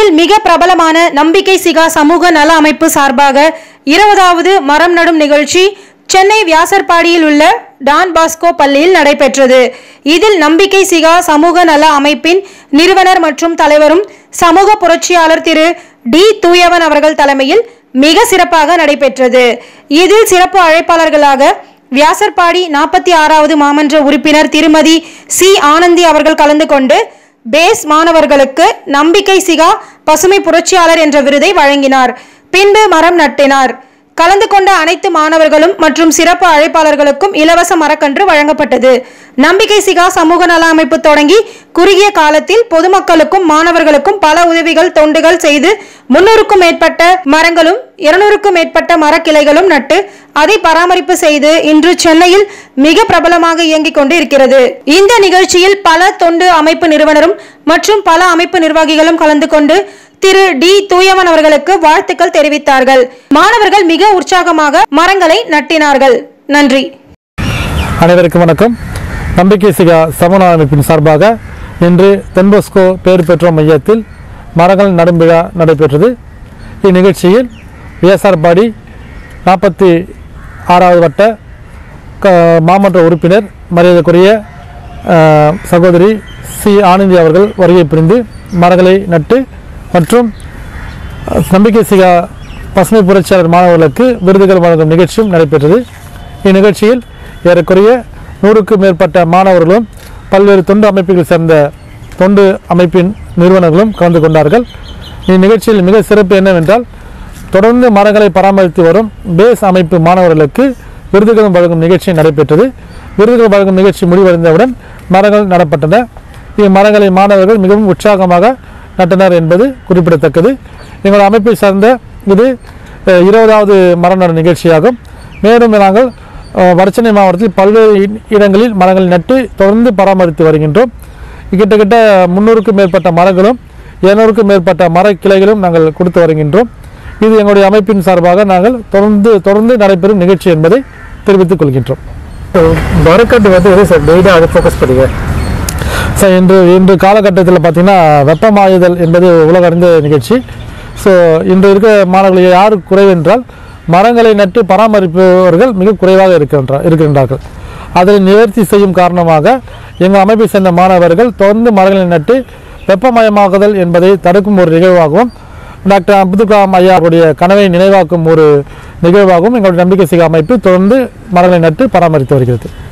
சென்னையில் மிக பிரபலமான நம்பிக்கை சிகா சமூக நல அமைப்பு சார்பாக இருபதாவது மரம் நடும் நிகழ்ச்சி சென்னை வியாசர்பாடியில் உள்ள டான் பாஸ்கோ பள்ளியில் நடைபெற்றது இதில் நம்பிக்கை சிகா சமூக நல அமைப்பின் நிறுவனர் மற்றும் தலைவரும் சமூக புரட்சியாளர் திரு டி தூயவன் அவர்கள் தலைமையில் மிக சிறப்பாக நடைபெற்றது இதில் சிறப்பு அழைப்பாளர்களாக வியாசர்பாடி நாற்பத்தி ஆறாவது மாமன்ற உறுப்பினர் திருமதி சி ஆனந்தி அவர்கள் கலந்து கொண்டு பேஸ் மாணவர்களுக்கு நம்பிக்கை சிகா பசுமை புரட்சியாளர் என்ற விருதை வழங்கினார் பின்பு மரம் நட்டினார் கலந்து கொண்ட அனைத்து மாணவர்களும் மற்றும் சிறப்பு அழைப்பாளர்களுக்கும் இலவச மரக்கன்று வழங்கப்பட்டது நம்பிக்கை சிகா சமூக நல அமைப்பு தொடங்கி குறுகிய காலத்தில் பொதுமக்களுக்கும் மாணவர்களுக்கும் பல உதவிகள் தொண்டுகள் செய்து முன்னூறுக்கும் மேற்பட்ட மரங்களும் இருநூறுக்கும் மேற்பட்ட மரக்கிளைகளும் நட்டு அதை பராமரிப்பு செய்து இன்று சென்னையில் மிக பிரபலமாக இயங்கிக் கொண்டு இருக்கிறது இந்த நிகழ்ச்சியில் பல தொண்டு அமைப்பு நிறுவனரும் மற்றும் பல அமைப்பு நிர்வாகிகளும் கலந்து கொண்டு திரு டி தூயவன் அவர்களுக்கு வாழ்த்துக்கள் தெரிவித்தார்கள் மாணவர்கள் மிக உற்சாகமாக மரங்களை நட்டினார்கள் நன்றி அனைவருக்கும் வணக்கம் நம்பிக்கை சிகா சமூக அமைப்பின் சார்பாக இன்று தென்போஸ்கோ பேர் பெற்றோர் மையத்தில் மரங்கள் நடும் விழா நடைபெற்றது இந்நிகழ்ச்சியில் விஎஸ்ஆர்பாடி நாற்பத்தி ஆறாவது வட்ட க மாமன்ற உறுப்பினர் மரியாதைக்குரிய அஹ், சகோதரி சி ஆனந்தி அவர்கள் வருகை புரிந்து மரங்களை நட்டு மற்றும் அஹ், நம்பிக்கை சிகா பசுமை புரட்சியாளர் மாணவர்களுக்கு விருதுகள் வழங்கும் நிகழ்ச்சியும் நடைபெற்றது இந்நிகழ்ச்சியில் ஏறக்குறைய நூறுக்கும் மேற்பட்ட மாணவர்களும் பல்வேறு தொண்டு அமைப்புகள் சேர்ந்த தொண்டு அமைப்பின் நிறுவனர்களும் கலந்து கொண்டார்கள் இந்நிகழ்ச்சியில் மிக சிறப்பு என்னவென்றால் தொடர்ந்து மரங்களை பராமரித்து வரும் பேஸ் அமைப்பு மாணவர்களுக்கு விருதுகள் வழங்கும் நிகழ்ச்சி நடைபெற்றது விருதுகள் வழங்கும் நிகழ்ச்சி முடிவடைந்தவுடன் மரங்கள் நடப்பட்டன இம்மரங்களை மாணவர்கள் மிகவும் உற்சாகமாக நட்டனர் என்பது குறிப்பிடத்தக்கது எங்கள் அமைப்பை சார்ந்த இது அஹ், இருபதாவது மரம் நடும் நிகழ்ச்சியாகும் மேலும் நாங்கள் அஹ், வடசென்னை மாவட்டத்தில் பல்வேறு இ- இடங்களில் மரங்களை நட்டு தொடர்ந்து பராமரித்து வருகின்றோம் கிட்டத்தட்ட முந்நூறுக்கும் மேற்பட்ட மரங்களும் இருநூறுக்கும் மேற்பட்ட மரக்கிளைகளும் நாங்கள் கொடுத்து வருகின்றோம் இது எங்களுடைய அமைப்பின் சார்பாக நாங்கள் தொடர்ந்து தொடர்ந்து நடைபெறும் நிகழ்ச்சி என்பதை தெரிவித்துக் கொள்கின்றோம் மரக்கட்டு வந்து எது சார் மெயினாக அதை ஃபோக்கஸ் பண்ணுங்க சார் இன்று இன்று காலகட்டத்தில் பார்த்தீங்கன்னா வெப்பமாயுதல் என்பது உலக அறிந்த நிகழ்ச்சி ஸோ இன்று இருக்க மாணவர்கள் யார் குறைவு என்றால் மரங்களை நட்டு பராமரிப்பவர்கள் மிக குறைவாக இருக்கின்ற இருக்கின்றார்கள் அதை நிவர்த்தி செய்யும் காரணமாக எங்கள் அமைப்பை சேர்ந்த மாணவர்கள் தொடர்ந்து மரங்களை நட்டு வெப்பமயமாகுதல் என்பதை தடுக்கும் ஒரு நிகழ்வாகவும் டாக்டர் அப்துல் கலாம் ஐயா அவருடைய கனவை நினைவாக்கும் ஒரு நிகழ்வாகவும் எங்களுடைய நம்பிக்கை சிகா அமைப்பு தொடர்ந்து மரங்களை நட்டு பராமரித்து வருகிறது